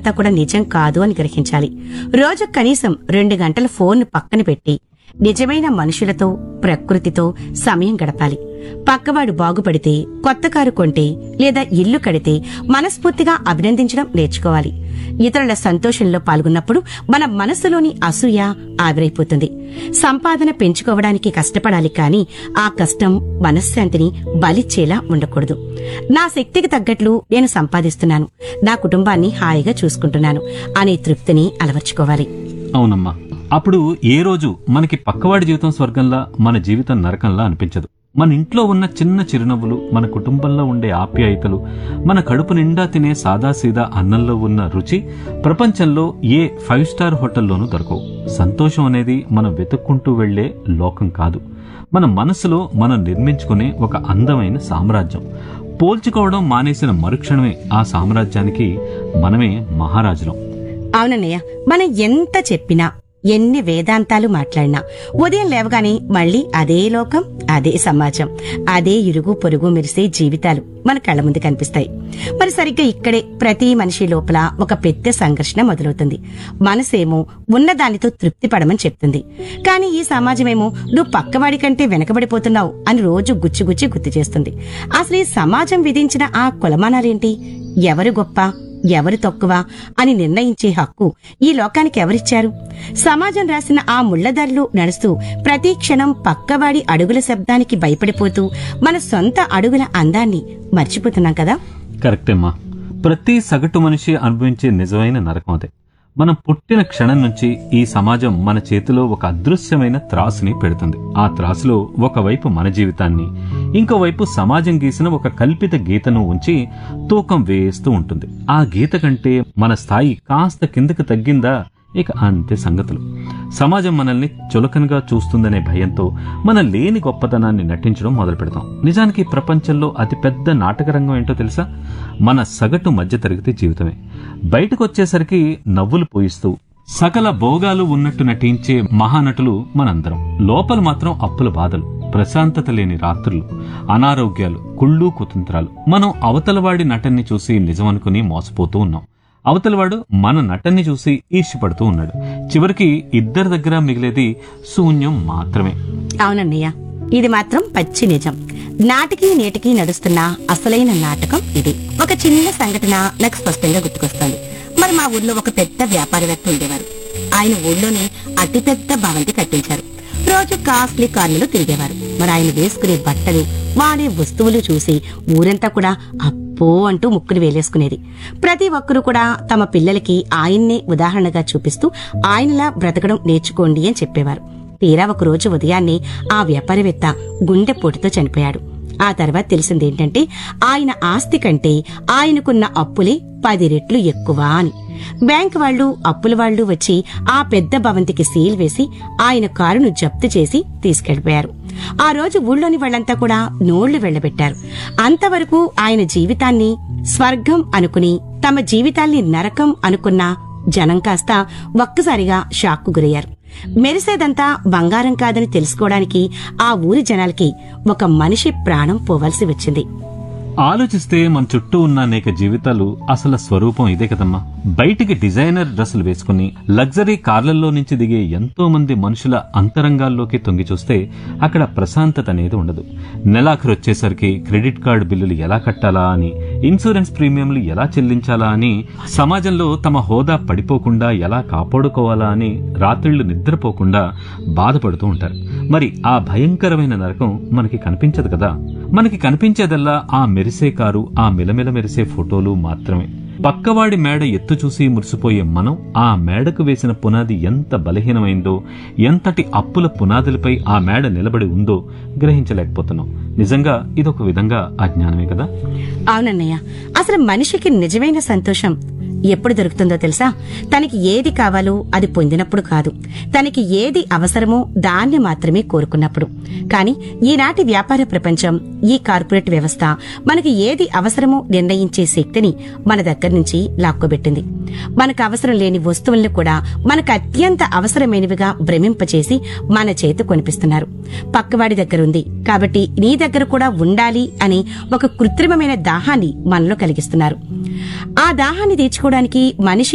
ఇదంతా కూడా నిజం కాదు అని గ్రహించాలి రోజు కనీసం రెండు గంటల ఫోన్ పక్కన పెట్టి నిజమైన మనుషులతో ప్రకృతితో సమయం గడపాలి పక్కవాడు బాగుపడితే కొత్త కారు కొంటే లేదా ఇల్లు కడితే మనస్ఫూర్తిగా అభినందించడం నేర్చుకోవాలి ఇతరుల సంతోషంలో పాల్గొన్నప్పుడు మన మనసులోని అసూయ ఆవిరైపోతుంది సంపాదన పెంచుకోవడానికి కష్టపడాలి కానీ ఆ కష్టం మనశ్శాంతిని బలిచ్చేలా ఉండకూడదు నా శక్తికి తగ్గట్లు నేను సంపాదిస్తున్నాను నా కుటుంబాన్ని హాయిగా చూసుకుంటున్నాను అనే తృప్తిని అలవర్చుకోవాలి అవునమ్మా అప్పుడు ఏ రోజు మనకి పక్కవాడి జీవితం స్వర్గంలా మన జీవితం నరకంలా అనిపించదు మన ఇంట్లో ఉన్న చిన్న చిరునవ్వులు మన కుటుంబంలో ఉండే ఆప్యాయతలు మన కడుపు నిండా తినే సాదాసీదా అన్నంలో ఉన్న రుచి ప్రపంచంలో ఏ ఫైవ్ స్టార్ హోటల్లోనూ దొరకవు సంతోషం అనేది మనం వెతుక్కుంటూ వెళ్లే లోకం కాదు మన మనసులో మనం నిర్మించుకునే ఒక అందమైన సామ్రాజ్యం పోల్చుకోవడం మానేసిన మరుక్షణమే ఆ సామ్రాజ్యానికి మనమే మహారాజులం అవునన్నయ్య మనం ఎంత చెప్పినా ఎన్ని వేదాంతాలు మాట్లాడినా ఉదయం లేవగానే మళ్ళీ అదే లోకం అదే సమాజం అదే ఇరుగు పొరుగు మెరిసే జీవితాలు మన కళ్ళ ముందు కనిపిస్తాయి మరి సరిగ్గా ఇక్కడే ప్రతి మనిషి లోపల ఒక పెద్ద సంఘర్షణ మొదలవుతుంది మనసేమో ఉన్నదానితో తృప్తి పడమని చెప్తుంది కానీ ఈ సమాజమేమో నువ్వు పక్కవాడి కంటే వెనకబడిపోతున్నావు అని రోజు గుచ్చి గుచ్చి గుర్తు చేస్తుంది అసలు ఈ సమాజం విధించిన ఆ కొలమానాలేంటి ఎవరు గొప్ప ఎవరు తక్కువ అని నిర్ణయించే హక్కు ఈ లోకానికి ఎవరిచ్చారు సమాజం రాసిన ఆ ముళ్లదారిలో నడుస్తూ ప్రతి క్షణం పక్కవాడి అడుగుల శబ్దానికి భయపడిపోతూ మన సొంత అడుగుల అందాన్ని మర్చిపోతున్నాం కదా కరెక్టేమ్మా ప్రతి సగటు మనిషి అనుభవించే నిజమైన నరకం అదే మనం పుట్టిన క్షణం నుంచి ఈ సమాజం మన చేతిలో ఒక అదృశ్యమైన త్రాసుని పెడుతుంది ఆ త్రాసులో ఒకవైపు మన జీవితాన్ని ఇంకోవైపు సమాజం గీసిన ఒక కల్పిత గీతను ఉంచి తూకం వేస్తూ ఉంటుంది ఆ గీత కంటే మన స్థాయి కాస్త కిందకి తగ్గిందా ఇక అంతే సంగతులు సమాజం మనల్ని చులకనగా చూస్తుందనే భయంతో మన లేని గొప్పతనాన్ని నటించడం మొదలు పెడతాం నిజానికి ఈ ప్రపంచంలో అతిపెద్ద నాటక రంగం ఏంటో తెలుసా మన సగటు మధ్యతరగతి జీవితమే బయటకు వచ్చేసరికి నవ్వులు పోయిస్తూ సకల భోగాలు ఉన్నట్టు నటించే మహానటులు మనందరం లోపల మాత్రం అప్పుల బాధలు ప్రశాంతత లేని రాత్రులు అనారోగ్యాలు కుళ్ళు కుతంత్రాలు మనం అవతలవాడి నటన్ని చూసి నిజమనుకుని మోసపోతూ ఉన్నాం అవతలవాడు మన నటన్ని చూసి ఈర్ష్యపడుతూ ఉన్నాడు చివరికి ఇద్దరి దగ్గర మిగిలేది శూన్యం మాత్రమే అవునన్నయ్య ఇది మాత్రం పచ్చి నిజం నాటికి నేటికి నడుస్తున్న అసలైన నాటకం ఇది ఒక చిన్న సంఘటన నాకు స్పష్టంగా గుర్తుకొస్తుంది మరి మా ఊర్లో ఒక పెద్ద వ్యాపారవేత్త ఉండేవారు ఆయన ఊళ్ళోనే అతిపెద్ద భవంతి కట్టించారు రోజు కాస్ట్లీ కార్లలో తిరిగేవారు మరి ఆయన వేసుకునే బట్టలు వాడే వస్తువులు చూసి ఊరంతా కూడా అప్పో అంటూ ముక్కులు వేలేసుకునేది ప్రతి ఒక్కరూ కూడా తమ పిల్లలకి ఆయన్నే ఉదాహరణగా చూపిస్తూ ఆయనలా బ్రతకడం నేర్చుకోండి అని చెప్పేవారు తీరా ఒక రోజు ఉదయాన్నే ఆ వ్యాపారవేత్త గుండెపోటుతో చనిపోయాడు ఆ తర్వాత తెలిసిందేంటంటే ఆయన ఆస్తి కంటే ఆయనకున్న అప్పులే పది రెట్లు ఎక్కువ అని బ్యాంక్ వాళ్ళు అప్పుల వాళ్ళు వచ్చి ఆ పెద్ద భవంతికి సీల్ వేసి ఆయన కారును జప్తు చేసి తీసుకెళ్లిపోయారు ఆ రోజు ఊళ్ళోని వాళ్ళంతా కూడా నోళ్లు వెళ్లబెట్టారు అంతవరకు ఆయన జీవితాన్ని స్వర్గం అనుకుని తమ జీవితాల్ని నరకం అనుకున్న జనం కాస్త ఒక్కసారిగా షాక్కు గురయ్యారు మెరిసేదంతా బంగారం కాదని తెలుసుకోవడానికి ఆ ఊరి జనాలకి ఒక మనిషి ప్రాణం పోవలసి వచ్చింది ఆలోచిస్తే మన చుట్టూ ఉన్న అనేక జీవితాలు అసలు స్వరూపం ఇదే కదమ్మా బయటికి డిజైనర్ డ్రెస్సులు వేసుకుని లగ్జరీ కార్లలో నుంచి దిగే ఎంతో మంది మనుషుల అంతరంగాల్లోకి తొంగి చూస్తే అక్కడ ప్రశాంతత అనేది ఉండదు నెలాఖరు వచ్చేసరికి క్రెడిట్ కార్డు బిల్లులు ఎలా కట్టాలా అని ఇన్సూరెన్స్ ప్రీమియంలు ఎలా చెల్లించాలా అని సమాజంలో తమ హోదా పడిపోకుండా ఎలా కాపాడుకోవాలా అని రాత్రిళ్లు నిద్రపోకుండా బాధపడుతూ ఉంటారు మరి ఆ భయంకరమైన నరకం మనకి కనిపించదు కదా మనకి కనిపించేదల్లా ఆ మెరిసే కారు ఆ మిలమిల మెరిసే ఫోటోలు మాత్రమే పక్కవాడి మేడ ఎత్తు చూసి మురిసిపోయే మనం ఆ మేడకు వేసిన పునాది ఎంత బలహీనమైందో ఎంతటి అప్పుల పునాదులపై ఆ మేడ నిలబడి ఉందో గ్రహించలేకపోతున్నాం నిజంగా ఇదొక విధంగా అజ్ఞానమే కదా అవునన్నయ్య అసలు మనిషికి నిజమైన సంతోషం ఎప్పుడు దొరుకుతుందో తెలుసా తనకి ఏది కావాలో అది పొందినప్పుడు కాదు తనకి ఏది అవసరమో దాన్ని మాత్రమే కోరుకున్నప్పుడు కానీ ఈనాటి వ్యాపార ప్రపంచం ఈ కార్పొరేట్ వ్యవస్థ మనకి ఏది అవసరమో నిర్ణయించే శక్తిని మన దగ్గర నుంచి లాక్కోబెట్టింది మనకు అవసరం లేని వస్తువులను కూడా మనకు అత్యంత అవసరమైనవిగా భ్రమింపచేసి మన చేతి కొనిపిస్తున్నారు పక్కవాడి దగ్గర ఉంది కాబట్టి నీ దగ్గర కూడా ఉండాలి అని ఒక కృత్రిమమైన దాహాన్ని మనలో కలిగిస్తున్నారు ఆ దాహాన్ని తీర్చుకోవడానికి మనిషి